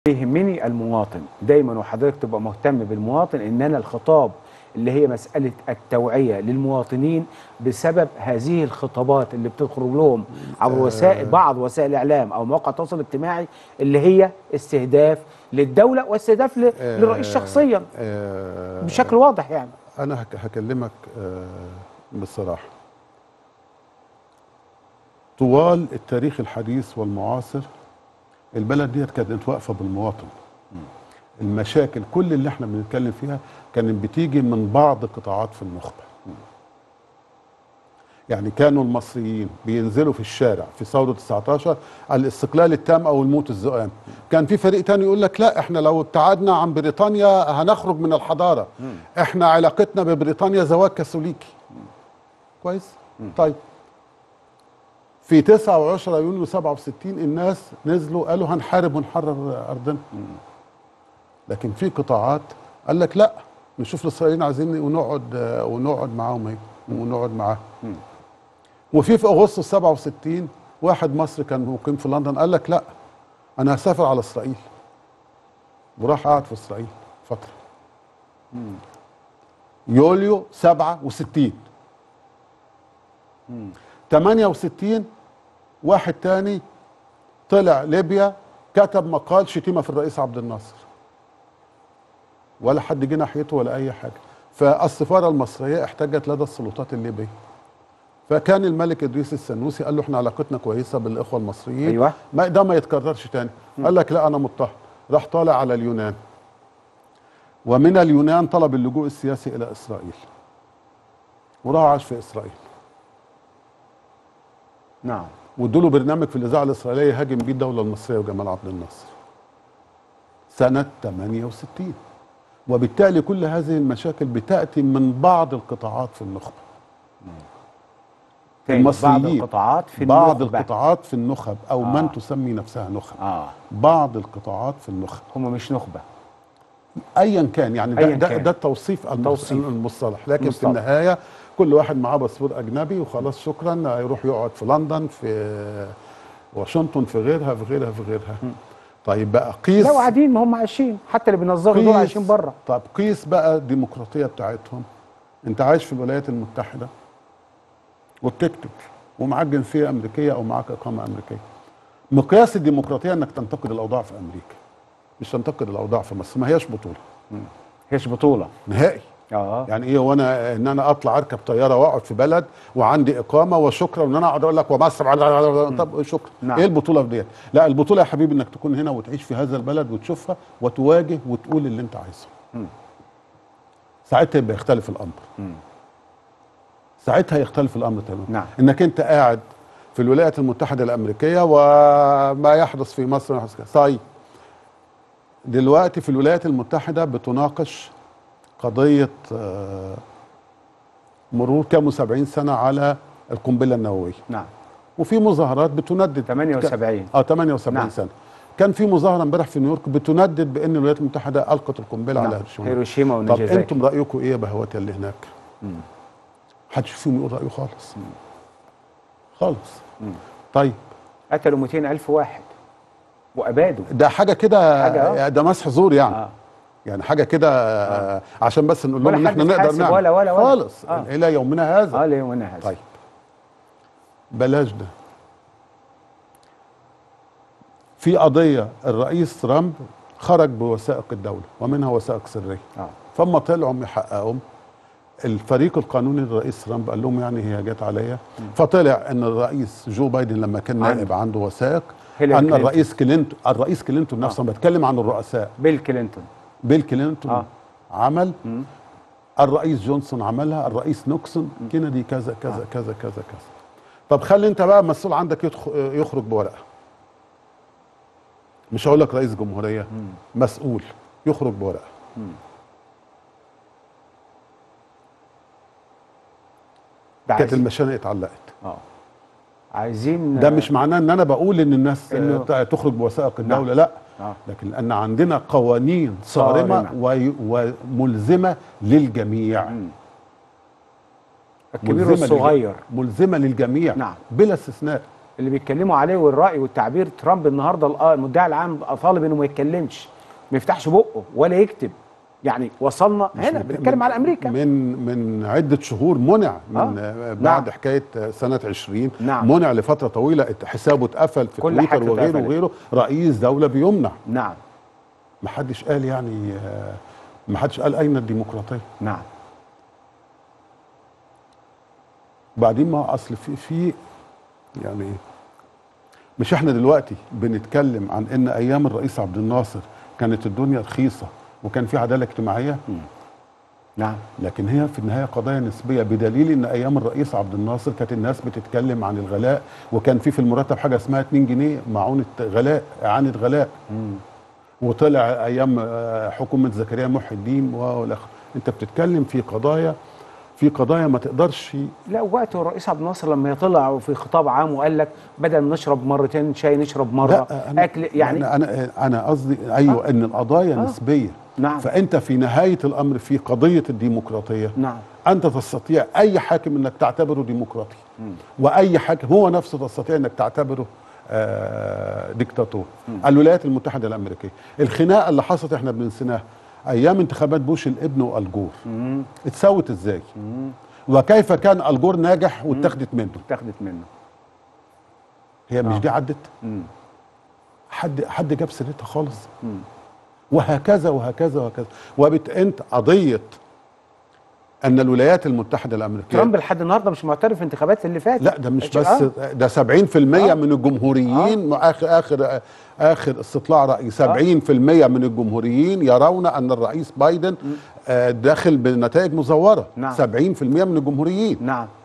يهمني المواطن دايما وحضرتك تبقى مهتم بالمواطن ان انا الخطاب اللي هي مساله التوعيه للمواطنين بسبب هذه الخطابات اللي بتخرج لهم عبر وسائل بعض وسائل الاعلام او مواقع التواصل الاجتماعي اللي هي استهداف للدوله واستهداف ل- للرئيس شخصيا آه، بشكل واضح يعني انا هك- هكلمك آه، بصراحه طوال التاريخ الحديث والمعاصر البلد ديت كانت واقفه بالمواطن المشاكل كل اللي احنا بنتكلم فيها كانت بتيجي من بعض قطاعات في النخبه يعني كانوا المصريين بينزلوا في الشارع في ثوره 19 على الاستقلال التام او الموت الزؤام كان في فريق تاني يقول لك لا احنا لو ابتعدنا عن بريطانيا هنخرج من الحضاره احنا علاقتنا ببريطانيا زواج كاثوليكي كويس طيب في 9 و10 يونيو 67 الناس نزلوا قالوا هنحارب ونحرر ارضنا لكن في قطاعات قال لك لا نشوف الاسرائيليين عايزين ونقعد آه، ونقعد معاهم ايه ونقعد معاهم وفي في اغسطس 67 واحد مصري كان مقيم في لندن قال لك لا انا هسافر على اسرائيل وراح قعد في اسرائيل فتره يوليو 67 68 واحد تاني طلع ليبيا كتب مقال شتيمه في الرئيس عبد الناصر ولا حد جه ناحيته ولا اي حاجه فالسفاره المصريه احتجت لدى السلطات الليبيه فكان الملك ادريس السنوسي قال له احنا علاقتنا كويسه بالاخوه المصريين أيوة. ما ده ما يتكررش تاني قال لك لا انا مضطهد راح طالع على اليونان ومن اليونان طلب اللجوء السياسي الى اسرائيل وراح عاش في اسرائيل نعم وادوا له برنامج في الاذاعه الاسرائيليه يهاجم بيه الدوله المصريه وجمال عبد الناصر سنه 68 وبالتالي كل هذه المشاكل بتاتي من بعض القطاعات في النخبه تاني بعض المصريين القطاعات في بعض النخبة. القطاعات في النخب او آه. آه. من تسمي نفسها نخب اه بعض القطاعات في النخب هم مش نخبه ايا كان يعني ده أياً ده, كان. ده التوصيف المص- توصيف. المصطلح لكن مصطلح. في النهايه كل واحد معاه باسبور اجنبي وخلاص شكرا يروح يقعد في لندن في واشنطن في غيرها في غيرها في غيرها طيب بقى قيس لو قاعدين ما هم عايشين حتى اللي بينظروا دول قيس- عايشين بره طب قيس بقى الديمقراطيه بتاعتهم انت عايش في الولايات المتحده وبتكتب ومعاك جنسيه امريكيه او معاك اقامه امريكيه مقياس الديمقراطيه انك تنتقد الاوضاع في امريكا مش تنتقد الاوضاع في مصر ما هياش بطوله هيش بطوله نهائي اه يعني ايه وانا ان انا اطلع اركب طياره واقعد في بلد وعندي اقامه وشكرا ان انا اقعد اقول لك ومصر طب شكرا نعم. ايه البطوله في ديت؟ لا البطوله يا حبيبي انك تكون هنا وتعيش في هذا البلد وتشوفها وتواجه وتقول اللي انت عايزه. ساعتها يبقى يختلف الامر. ساعتها يختلف الامر تماما. نعم. انك انت قاعد في الولايات المتحده الامريكيه وما يحدث في مصر يحدث كذا. طيب دلوقتي في الولايات المتحده بتناقش قضيه آه، مرور كام 70 سنه على القنبله النوويه نعم وفي مظاهرات بتندد 78 اه 78 نعم. نعم. سنه كان في مظاهره امبارح في نيويورك بتندد بان الولايات المتحده القت القنبله نعم. على هيروشيما هيروشيما طب وناجازاكي انتم رايكم ايه يا بهوات اللي هناك؟ محدش فيهم يقول رايه خالص خالص طيب قتلوا 200 ألف واحد وأبادوا ده حاجه كده حاجة، آه. ده مسح زور يعني آه. يعني حاجه كده آه. عشان بس نقول ولا لهم ان حد احنا نقدر اتحاسب نعمل ولا- ولا- ولا. خالص آه. الى يومنا هذا اه ليومنا هذا طيب بلاش ده في قضية الرئيس ترامب خرج بوثائق الدولة ومنها وثائق سرية اه فما طلعوا يحققهم الفريق القانوني للرئيس ترامب قال لهم يعني هي جت عليا فطلع ان الرئيس جو بايدن لما كان عنده. نائب عنده وثائق هيلاري ان كلينتون. الرئيس كلينتون الرئيس كلينتون نفسه أنا بتكلم عن الرؤساء بيل كلينتون بيل كلينتون آه. آه. عمل الرئيس جونسون عملها الرئيس نوكسون كينيدي كذا كذا آه. كذا كذا كذا طب خلي انت بقى مسؤول عندك يدخ- يخرج بورقه مش هقول لك رئيس جمهوريه مسؤول يخرج بورقه ده كانت عايزين المشانق اتعلقت اه عايزين ده مش معناه ان انا بقول ان الناس إنه- آه، تخرج بوثائق الدوله لا آه. لكن لان عندنا قوانين صارمه, صارمة. وي- وملزمه للجميع الكبير ملزمة والصغير للج- ملزمه للجميع نعم. بلا استثناء اللي بيتكلموا عليه والراي والتعبير ترامب النهارده الآ- المدعي العام طالب انه ما يتكلمش ما يفتحش بقه ولا يكتب يعني وصلنا هنا من- بنتكلم على امريكا من من عده شهور منع من آه. آه. بعد نعم. حكايه آه، سنه 20 نعم. منع لفتره طويله ات- حسابه اتقفل في كل تويتر حاجته وغيره اتقفلت. وغيره رئيس دوله بيمنع نعم ما حدش قال يعني آه، ما حدش قال اين الديمقراطيه نعم بعدين ما اصل في في يعني مش احنا دلوقتي بنتكلم عن ان ايام الرئيس عبد الناصر كانت الدنيا رخيصه وكان في عداله اجتماعيه نعم لكن هي في النهايه قضايا نسبيه بدليل ان ايام الرئيس عبد الناصر كانت الناس بتتكلم عن الغلاء وكان في في المرتب حاجه اسمها 2 جنيه معونه غلاء اعانه غلاء وطلع ايام آه، حكومه زكريا محي الدين والاخر انت بتتكلم في قضايا في قضايا ما تقدرش لا وقت الرئيس عبد الناصر لما يطلع في خطاب عام وقال لك بدل نشرب مرتين شاي نشرب مره لا أنا اكل يعني انا انا, أنا قصدي ايوه آه. ان القضايا آه. نسبيه نعم. فانت في نهايه الامر في قضيه الديمقراطيه نعم انت تستطيع اي حاكم انك تعتبره ديمقراطي واي حاكم هو نفسه تستطيع انك تعتبره آه ديكتاتور الولايات المتحده الامريكيه الخناقه اللي حصلت احنا بننساها ايام انتخابات بوش الابن والجور اتسوت ازاي وكيف كان الجور ناجح واتخذت منه اتاخدت منه هي مش آه. دي عدت مم. حد حد جاب سيرتها خالص وهكذا وهكذا وهكذا وبت انت قضيه ان الولايات المتحده الامريكيه ترامب لحد النهارده مش معترف في الانتخابات اللي فاتت لا ده مش آه. بس ده 70% آه. من الجمهوريين اخر اخر اخر استطلاع راي 70% من الجمهوريين يرون ان الرئيس بايدن آه، داخل بنتائج مزوره نعم. 70% من الجمهوريين نعم